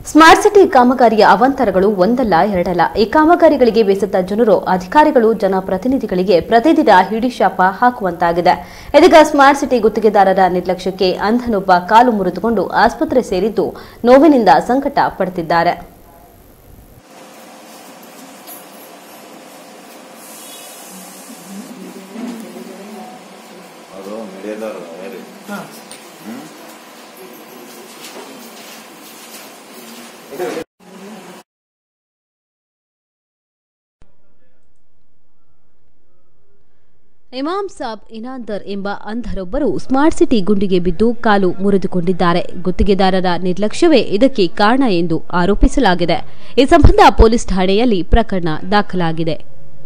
smart city ಕಾಮಗಾರಿಯ ಅವಾಂತರಗಳು ಒಂದಲ್ಲ ಎರಡಲ್ಲ ಈ ಕಾಮಗಾರಿಗಳಿಗೆ ಬೇಸತ್ತ ಜನರು ಅಧಿಕಾರಿಗಳು ಜನಪ್ರತಿನಿಧಿಗಳಿಗೆ ಪ್ರತಿದಿನ ಹಿಡಿಶಾಪ ಹಾಕುವಂತಾಗಿದೆ ಇದೀಗ ಸ್ಮಾರ್ಟ್ ಸಿಟಿ ಗುತ್ತಿಗೆದಾರರ ನಿರ್ಲಕ್ಷ್ಯಕ್ಕೆ ಅಂಧನೊಬ್ಬ ಕಾಲು ಮುರಿದುಕೊಂಡು ಆಸ್ಪತ್ರೆ ಸೇರಿದ್ದು ನೋವಿನಿಂದ ಸಂಕಟ ಪಡುತ್ತಿದ್ದಾರೆ ಅದು ನಡೆಯದಾರ ಯಾರು ಇಮಾಮ್ ಸಾಬ್ ಇನಾಂದರ್ ಎಂಬ ಅಂಧರೊಬ್ಬರು ಸ್ಮಾರ್ಟ್ ಸಿಟಿ ಗುಂಡಿಗೆ ಬಿದ್ದು ಕಾಲು ಮುರಿದುಕೊಂಡಿದ್ದಾರೆ ಗುತ್ತಿಗೆದಾರರ ನಿರ್ಲಕ್ಷ್ಯವೇ ಇದಕ್ಕೆ ಕಾರಣ ಎಂದು ಆರೋಪಿಸಲಾಗಿದೆ ಈ ಸಂಬಂಧ ಪೊಲೀಸ್ ಠಾಣೆಯಲ್ಲಿ ಪ್ರಕರಣ ದಾಖಲಾಗಿದೆ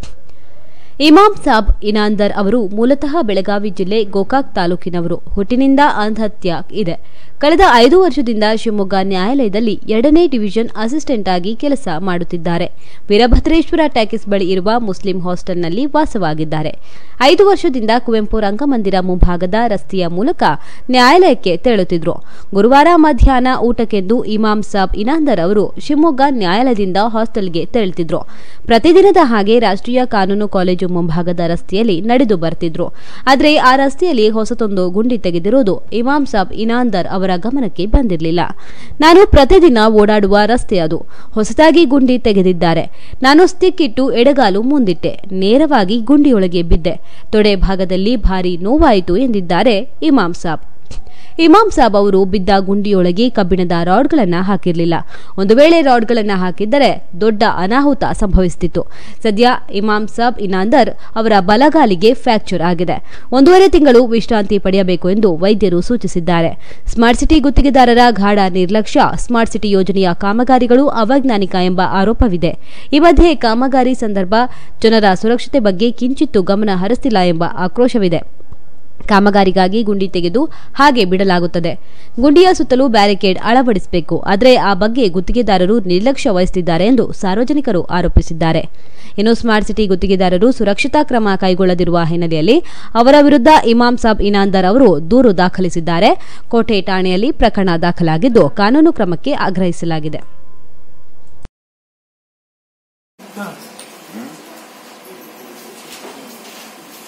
ಇಮಾಮ್ ಸಾಬ್ ಇನಾಂದರ್ ಅವರು ಮೂಲತಃ ಬೆಳಗಾವಿ ಜಿಲ್ಲೆ ಗೋಕಾಕ್ ತಾಲೂಕಿನವರು ಹುಟ್ಟಿನಿಂದ ಅಂಧತ್ಯ ಇದೆ ಕಳೆದ ಐದು ವರ್ಷದಿಂದ ಶಿವಮೊಗ್ಗ ನ್ಯಾಯಾಲಯದಲ್ಲಿ ಎರಡನೇ ಡಿವಿಷನ್ ಅಸಿಸ್ಟೆಂಟ್ ಆಗಿ ಕೆಲಸ ಮಾಡುತ್ತಿದ್ದಾರೆ ವೀರಭದ್ರೇಶ್ವರ ಟ್ಯಾಕಿಸ್ ಬಳಿ ಇರುವ ಮುಸ್ಲಿಂ ಹಾಸ್ಟೆಲ್ನಲ್ಲಿ ವಾಸವಾಗಿದ್ದಾರೆ ಐದು ವರ್ಷದಿಂದ ಕುವೆಂಪು ರಂಗಮಂದಿರ ಮುಂಭಾಗದ ರಸ್ತೆಯ ಮೂಲಕ ನ್ಯಾಯಾಲಯಕ್ಕೆ ತೆರಳುತ್ತಿದ್ರು ಗುರುವಾರ ಮಧ್ಯಾಹ್ನ ಊಟಕ್ಕೆಂದು ಇಮಾಮ್ ಸಾಬ್ ಇನಾಂದರ್ ಅವರು ಶಿವಮೊಗ್ಗ ನ್ಯಾಯಾಲಯದಿಂದ ಹಾಸ್ಟೆಲ್ಗೆ ತೆರಳುತ್ತಿದ್ರು ಪ್ರತಿದಿನದ ಹಾಗೆ ರಾಷ್ಟ್ರೀಯ ಕಾನೂನು ಕಾಲೇಜು ಮುಂಭಾಗದ ರಸ್ತೆಯಲ್ಲಿ ನಡೆದು ಬರ್ತಿದ್ರು ಆದರೆ ಆ ರಸ್ತೆಯಲ್ಲಿ ಹೊಸತೊಂದು ಗುಂಡಿ ತೆಗೆದಿರುವುದು ಇಮಾಮ್ ಸಾಬ್ ಇನಾಂದರ್ ಅವರ ಗಮನಕ್ಕೆ ಬಂದಿರಲಿಲ್ಲ ನಾನು ಪ್ರತಿದಿನ ಓಡಾಡುವ ರಸ್ತೆ ಅದು ಹೊಸದಾಗಿ ಗುಂಡಿ ತೆಗೆದಿದ್ದಾರೆ ನಾನು ಸ್ಟಿಕ್ ಇಟ್ಟು ಎಡಗಾಲು ಮುಂದಿಟ್ಟೆ ನೇರವಾಗಿ ಗುಂಡಿಯೊಳಗೆ ಬಿದ್ದೆ ತೊಡೆ ಭಾಗದಲ್ಲಿ ಭಾರಿ ನೋವಾಯಿತು ಎಂದಿದ್ದಾರೆ ಇಮಾಮ್ ಸಾಬ್ ಇಮಾಮ್ ಸಾಬ್ ಅವರು ಬಿದ್ದ ಗುಂಡಿಯೊಳಗೆ ಕಬ್ಬಿಣದ ರಾಡ್ಗಳನ್ನ ಹಾಕಿರಲಿಲ್ಲ ಒಂದು ವೇಳೆ ರಾಡ್ಗಳನ್ನ ಹಾಕಿದ್ದರೆ ದೊಡ್ಡ ಅನಾಹುತ ಸಂಭವಿಸುತ್ತಿತ್ತು ಸದ್ಯ ಇಮಾಮ್ ಸಾಬ್ ಇನಾಂದರ್ ಅವರ ಬಲಗಾಲಿಗೆ ಫ್ರಾಕ್ಚರ್ ಆಗಿದೆ ಒಂದೂವರೆ ತಿಂಗಳು ವಿಶ್ರಾಂತಿ ಪಡೆಯಬೇಕು ಎಂದು ವೈದ್ಯರು ಸೂಚಿಸಿದ್ದಾರೆ ಸ್ಮಾರ್ಟ್ ಸಿಟಿ ಗುತ್ತಿಗೆದಾರರ ಗಾಢ ನಿರ್ಲಕ್ಷ್ಯ ಸ್ಮಾರ್ಟ್ ಸಿಟಿ ಯೋಜನೆಯ ಕಾಮಗಾರಿಗಳು ಅವೈಜ್ಞಾನಿಕ ಎಂಬ ಆರೋಪವಿದೆ ಈ ಮಧ್ಯೆ ಕಾಮಗಾರಿ ಸಂದರ್ಭ ಜನರ ಸುರಕ್ಷತೆ ಬಗ್ಗೆ ಕಿಂಚಿತ್ತೂ ಗಮನ ಹರಿಸ್ತಿಲ್ಲ ಎಂಬ ಆಕ್ರೋಶವಿದೆ ಕಾಮಗಾರಿಗಾಗಿ ಗುಂಡಿ ತೆಗೆದು ಹಾಗೆ ಬಿಡಲಾಗುತ್ತದೆ ಗುಂಡಿಯ ಸುತ್ತಲೂ ಬ್ಯಾರಿಕೇಡ್ ಅಳವಡಿಸಬೇಕು ಆದರೆ ಆ ಬಗ್ಗೆ ಗುತ್ತಿಗೆದಾರರು ನಿರ್ಲಕ್ಷ್ಯ ವಹಿಸುತ್ತಿದ್ದಾರೆ ಎಂದು ಸಾರ್ವಜನಿಕರು ಆರೋಪಿಸಿದ್ದಾರೆ ಇನ್ನು ಸ್ಮಾರ್ಟ್ ಸಿಟಿ ಗುತ್ತಿಗೆದಾರರು ಸುರಕ್ಷತಾ ಕ್ರಮ ಕೈಗೊಳ್ಳದಿರುವ ಹಿನ್ನೆಲೆಯಲ್ಲಿ ಅವರ ವಿರುದ್ಧ ಇಮಾಮ್ ಸಾಬ್ ಇನಾಂದರ್ ಅವರು ದೂರು ದಾಖಲಿಸಿದ್ದಾರೆ ಕೋಟೆ ಠಾಣೆಯಲ್ಲಿ ಪ್ರಕರಣ ದಾಖಲಾಗಿದ್ದು ಕಾನೂನು ಕ್ರಮಕ್ಕೆ ಆಗ್ರಹಿಸಲಾಗಿದೆ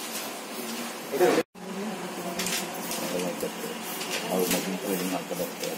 ಅವ್ರ ಮಗನ ಟ್ರೈನಿಂಗ್ ಮಾಡ್ಕೊಳಕ್ಕೆ